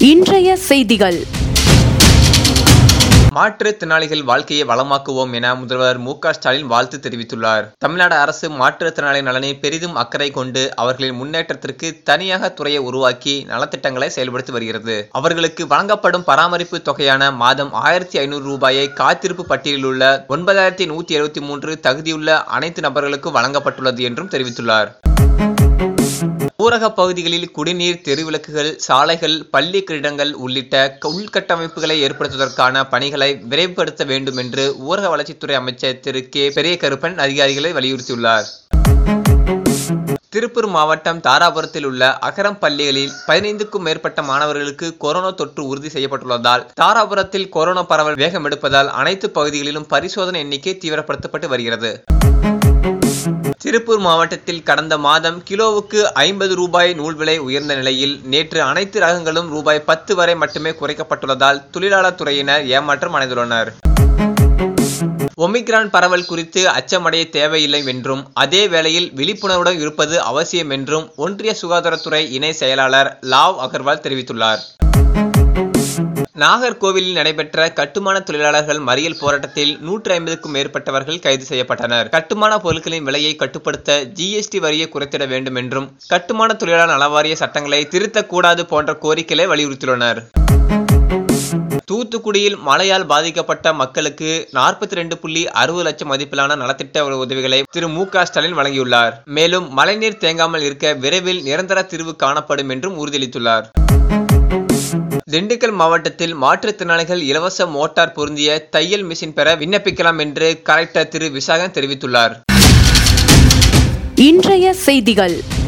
இன்றைய செய்திகள் மாற்றுத்திறனாளிகள் வாழ்க்கையை வளமாக்குவோம் என முதல்வர் மு க ஸ்டாலின் வாழ்த்து தெரிவித்துள்ளார் தமிழ்நாடு அரசு மாற்றுத்திறனாளி நலனில் பெரிதும் அக்கறை கொண்டு அவர்களின் முன்னேற்றத்திற்கு தனியாக துறையை உருவாக்கி நலத்திட்டங்களை செயல்படுத்தி வருகிறது அவர்களுக்கு வழங்கப்படும் பராமரிப்பு தொகையான மாதம் ஆயிரத்தி ஐநூறு ரூபாயை காத்திருப்பு பட்டியலில் உள்ள ஒன்பதாயிரத்தி நூத்தி எழுபத்தி மூன்று தகுதியுள்ள அனைத்து நபர்களுக்கும் வழங்கப்பட்டுள்ளது என்றும் தெரிவித்துள்ளார் ஊரக பகுதிகளில் குடிநீர் தெருவிளக்குகள் சாலைகள் பள்ளி கட்டிடங்கள் உள்ளிட்ட உள்கட்டமைப்புகளை ஏற்படுத்துவதற்கான பணிகளை விரைவுபடுத்த வேண்டும் என்று ஊரக வளர்ச்சித்துறை அமைச்சர் திரு கே பெரிய கருப்பன் அதிகாரிகளை வலியுறுத்தியுள்ளார் திருப்பூர் மாவட்டம் தாராபுரத்தில் உள்ள அகரம் பள்ளிகளில் பதினைந்துக்கும் மேற்பட்ட மாணவர்களுக்கு கொரோனா தொற்று உறுதி செய்யப்பட்டுள்ளதால் தாராபுரத்தில் கொரோனா பரவல் வேகம் எடுப்பதால் அனைத்து பகுதிகளிலும் பரிசோதனை எண்ணிக்கை தீவிரப்படுத்தப்பட்டு வருகிறது திருப்பூர் மாவட்டத்தில் கடந்த மாதம் கிலோவுக்கு ஐம்பது ரூபாய் நூல் விலை உயர்ந்த நிலையில் நேற்று அனைத்து ரகங்களும் ரூபாய் பத்து வரை மட்டுமே குறைக்கப்பட்டுள்ளதால் தொழிலாளர் துறையினர் ஏமாற்றம் அடைந்துள்ளனர் ஒமிக்ரான் பரவல் குறித்து அச்சமடைய தேவையில்லை என்றும் அதே வேளையில் விழிப்புணர்வுடன் இருப்பது அவசியம் என்றும் ஒன்றிய சுகாதாரத்துறை இணை செயலாளர் லாவ் அகர்வால் தெரிவித்துள்ளார் நாகர்கோவிலில் நடைபெற்ற கட்டுமான தொழிலாளர்கள் மறியல் போராட்டத்தில் நூற்றி ஐம்பதுக்கும் மேற்பட்டவர்கள் கைது செய்யப்பட்டனர் கட்டுமான பொருட்களின் விலையை கட்டுப்படுத்த ஜிஎஸ்டி வரியை குறைத்திட வேண்டும் என்றும் கட்டுமான தொழிலாளர் நலவாரிய சட்டங்களை திருத்தக்கூடாது போன்ற கோரிக்கைகளை வலியுறுத்தியுள்ளனர் தூத்துக்குடியில் மழையால் பாதிக்கப்பட்ட மக்களுக்கு நாற்பத்தி ரெண்டு புள்ளி அறுபது லட்சம் மதிப்பிலான நலத்திட்ட உதவிகளை திரு மு க ஸ்டாலின் வழங்கியுள்ளார் மேலும் மழைநீர் தேங்காமல் இருக்க விரைவில் நிரந்தர தீர்வு காணப்படும் என்றும் உறுதியளித்துள்ளார் திண்டுக்கல் மாவட்டத்தில் மாற்றுத்திறனாளிகள் இலவச மோட்டார் பொருந்திய தையல் மிஷின் பெற விண்ணப்பிக்கலாம் என்று கலெக்டர் திரு விசாகன் தெரிவித்துள்ளார் இன்றைய செய்திகள்